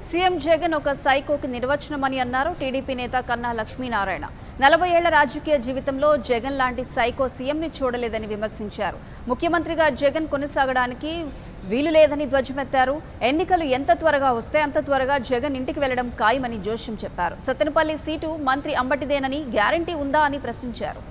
CM Jagan ఒక సైకోకి నిర్వచనమని అన్నారు TDP నేత కన్నా లక్ష్మీనారాయణ నలభై ఏళ్ల రాజకీయ జీవితంలో జగన్ లాంటి సైకో సీఎంని చూడలేదని విమర్శించారు ముఖ్యమంత్రిగా జగన్ కొనసాగడానికి వీలు లేదని ధ్వజమెత్తారు ఎన్నికలు ఎంత త్వరగా వస్తే అంత త్వరగా జగన్ ఇంటికి వెళ్లడం ఖాయమని జోష్యం చెప్పారు సత్తెనపల్లి సీటు మంత్రి అంబటిదేనని గ్యారంటీ ఉందా అని ప్రశ్నించారు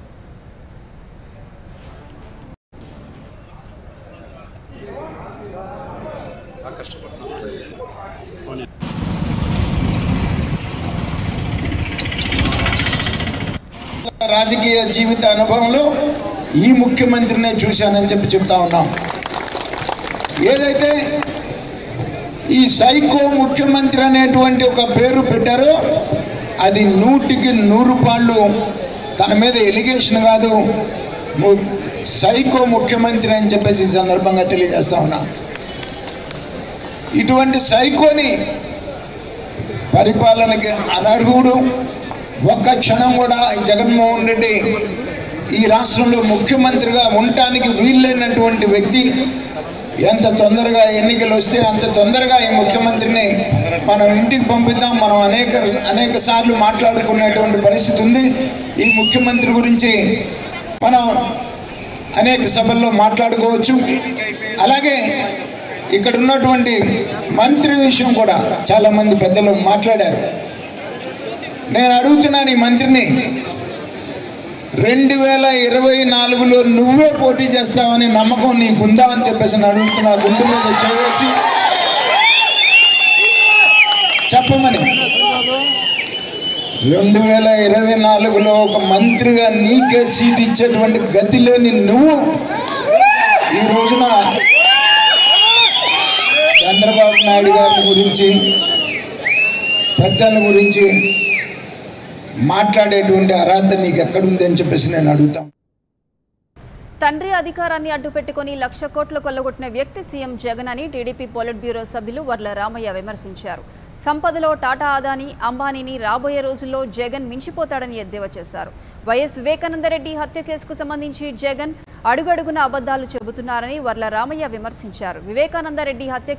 రాజకీయ జీవిత అనుభవంలో ఈ ముఖ్యమంత్రినే చూశానని చెప్పి చెప్తా ఉన్నాం ఏదైతే ఈ సైకో ముఖ్యమంత్రి అనేటువంటి ఒక పేరు పెట్టారో అది నూటికి నూరు పాళ్ళు తన మీద ఎలిగేషన్ కాదు ము- సైకో ముఖ్యమంత్రి అని చెప్పేసి ఈ సందర్భంగా తెలియజేస్తా ఉన్నా ఇటువంటి సైకోని పరిపాలనకి అనర్హుడు ఒక్క క్షణం కూడా ఈ జగన్మోహన్ రెడ్డి ఈ రాష్ట్రంలో ముఖ్యమంత్రిగా ఉండటానికి వీల్లేనటువంటి వ్యక్తి ఎంత తొందరగా ఎన్నికలు వస్తే అంత తొందరగా ఈ ముఖ్యమంత్రిని మనం ఇంటికి పంపిద్దాం మనం అనేక అనేక సార్లు మాట్లాడుకునేటువంటి పరిస్థితి ఉంది ఈ ముఖ్యమంత్రి గురించి మనం అనేక సభల్లో మాట్లాడుకోవచ్చు అలాగే ఇక్కడ ఉన్నటువంటి మంత్రి విషయం కూడా చాలామంది పెద్దలు మాట్లాడారు నేను అడుగుతున్నాను ఈ మంత్రిని రెండు వేల ఇరవై నాలుగులో నువ్వే పోటీ చేస్తావని నమ్మకం నీకుందా అని చెప్పేసి నేను అడుగుతున్నా గుండె మీద చేసి చెప్పమని రెండు వేల ఇరవై నాలుగులో ఒక మంత్రిగా నీకే సీట్ ఇచ్చేటువంటి గతి లేని నువ్వు ఈ రోజున చంద్రబాబు నాయుడు గారి గురించి పెద్దల గురించి మాట్లాడేటువంటి అర్హత నీకు ఎక్కడుంది అని చెప్పేసి నేను అడుగుతాను తండ్రి అధికారాన్ని అడ్డుపెట్టుకుని లక్ష కోట్లు కొల్లగొట్టిన వ్యక్తి సీఎం జగన్ అని టీడీపీ పోలిట్ బ్యూరో సభ్యులు వర్ల రామయ్య విమర్శించారు సంపదలో టాటా అదాని అంబానీని రాబోయే రోజుల్లో జగన్ మించిపోతాడని ఎద్దేవా చేశారు వైఎస్ వివేకానందరెడ్డి హత్య కేసుకు సంబంధించి జగన్ అడుగడుగున అబద్ధాలు చెబుతున్నారని వర్ల రామయ్య విమర్శించారు వివేకానందరెడ్డి హత్య